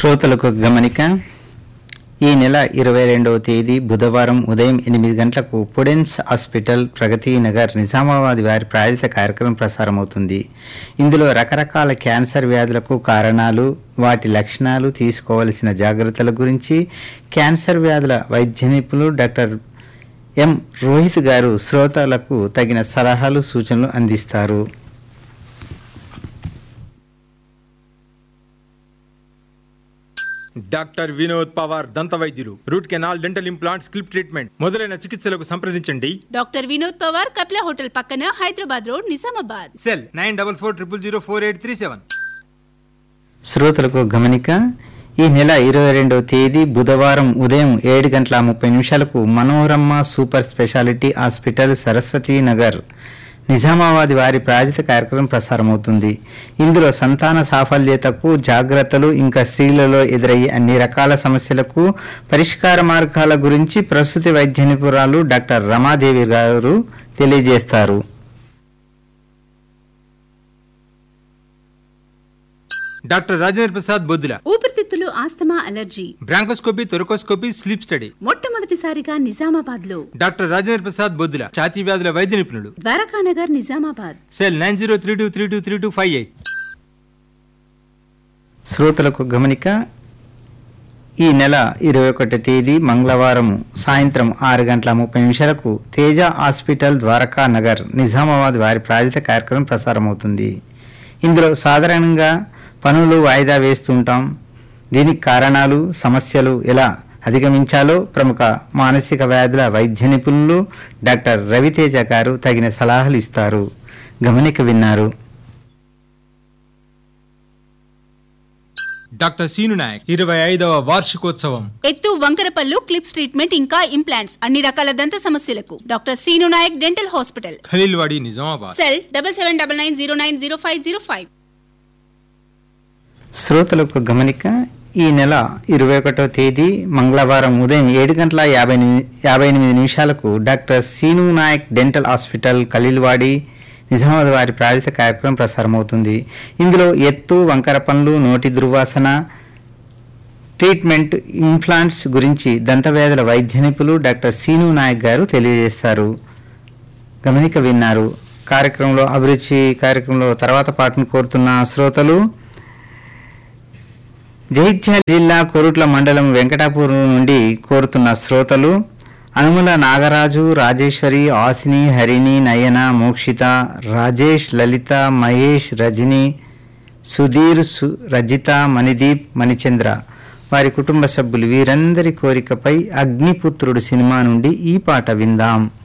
శ్రోతలకు గమనిక ఈ నెల ఇరవై రెండవ తేదీ బుధవారం ఉదయం ఎనిమిది గంటలకు పుడెన్స్ హాస్పిటల్ ప్రగతి నగర్ నిజామాబాద్ వారి ప్రాయోజిత కార్యక్రమం ప్రసారమవుతుంది ఇందులో రకరకాల క్యాన్సర్ వ్యాధులకు కారణాలు వాటి లక్షణాలు తీసుకోవలసిన జాగ్రత్తల గురించి క్యాన్సర్ వ్యాధుల వైద్య నిపుణులు డాక్టర్ ఎం రోహిత్ గారు శ్రోతలకు తగిన సలహాలు సూచనలు అందిస్తారు డాక్టర్ వినోద్ పవార్ దంత వైద్యులు రూట్ కెనాల్ డెంటల్ ఇంప్లాంట్ స్కిల్ప్ ట్రీట్మెంట్ మొదలైన చికిత్సలకు సంప్రదించండి డాక్టర్ వినోద్ పవార్ కపిల హోటల్ పక్కన Hyderabad road Nizamabad cell nine double four triple zero four eight three seven శ్రోతలకు గమనిక ఈ నెల ఇరవై రెండవ తేదీ బుధవారం ఉదయం ఏడు గంటల ముప్పై నిమిషాలకు Manorama super speciality hospital Saraswati Nagar Nizamabad వారి ప్రాయోజిత కార్యక్రమం ప్రసారమవుతుంది ఇందులో సంతాన సాఫల్యతకు జాగ్రత్తలు ఇంకా స్త్రీలలో ఎదురయ్యే అన్ని రకాల సమస్యలకు పరిష్కార మార్గాల గురించి ప్రసూతి వైద్య నిపుణురాలు డాక్టర్ రమాదేవి గారు తెలియజేస్తారు డాక్టర్ రాజేంద్ర ప్రసాద్ బొద్దుల ఊపిరితిత్తులు asthma allergy bronchoscopy thoracoscopy sleep study మొట్టమొదటిసారిగా నిజామాబాద్ లో డాక్టర్ రాజేంద్ర ప్రసాద్ బొద్దుల ఛాతీ వ్యాధుల వైద్య నిపుణుడు Dwarakanagar Nizamabad cell nine zero three two three two three two five eight శ్రోతలకు గమనిక ఈ నెల ఇరవై ఒకటి తేదీ మంగళవారం సాయంత్రం ఆరు గంటల ముప్పై నిమిషాలకు తేజ హాస్పిటల్ ద్వారకా నగర్ నిజామాబాద్ వారి ప్రాయోజిత కార్యక్రమం ప్రసారమవుతుంది ఇందులో సాధారణంగా పనులు వాయిదా వేస్తుంటాం దీనికి కారణాలు సమస్యలు ఎలా అధిగమించాలో ప్రముఖ మానసిక వ్యాధుల వైద్య నిపుణులు డాక్టర్ రవితేజ గారు తగిన సలహాలు ఇస్తారు గమనిక విన్నారు డాక్టర్ సీను నాయక్ ఇరవై ఐదవ వార్షికోత్సవం ఎత్తు వంకరపల్లు క్లిప్స్ ట్రీట్మెంట్ ఇంకా ఇంప్లాంట్స్ అన్ని రకాల దంత సమస్యలకు doctor Seenu Naik dental hospital Khaleelwadi Nizamabad cell double seven double nine zero nine zero five zero five శ్రోతలకు గమనిక ఈ నెల ఇరవై ఒకటో తేదీ మంగళవారం ఉదయం ఏడు గంటల యాభై ఎనిమిది యాభై ఎనిమిది నిమిషాలకు doctor Seenu Naik dental hospital Khaleelwadi Nizamabad వారి ప్రాయోజిత కార్యక్రమం ప్రసారమవుతుంది ఇందులో ఎత్తు వంకర పనులు నోటి దుర్వాసన ట్రీట్మెంట్ ఇంప్లాంట్స్ గురించి దంతవ్యాధుల వైద్య నిపుణులు డాక్టర్ సీను నాయక్ గారు తెలియజేస్తారు గమనిక విన్నారు కార్యక్రమంలో అభిరుచి కార్యక్రమంలో తర్వాత పాటను కోరుతున్న శ్రోతలు జగిత్యాల జిల్లా కోరుట్ల మండలం వెంకటాపూర్ నుండి కోరుతున్న శ్రోతలు అనుముల నాగరాజు రాజేశ్వరి ఆసిని హరిణి నయన మోక్షిత రాజేష్ లలిత మహేష్ రజని సుధీర్ సు రజిత మణిదీప్ మణిచంద్ర వారి కుటుంబ సభ్యులు వీరందరి కోరికపై అగ్నిపుత్రుడు సినిమా నుండి ఈ పాట విందాం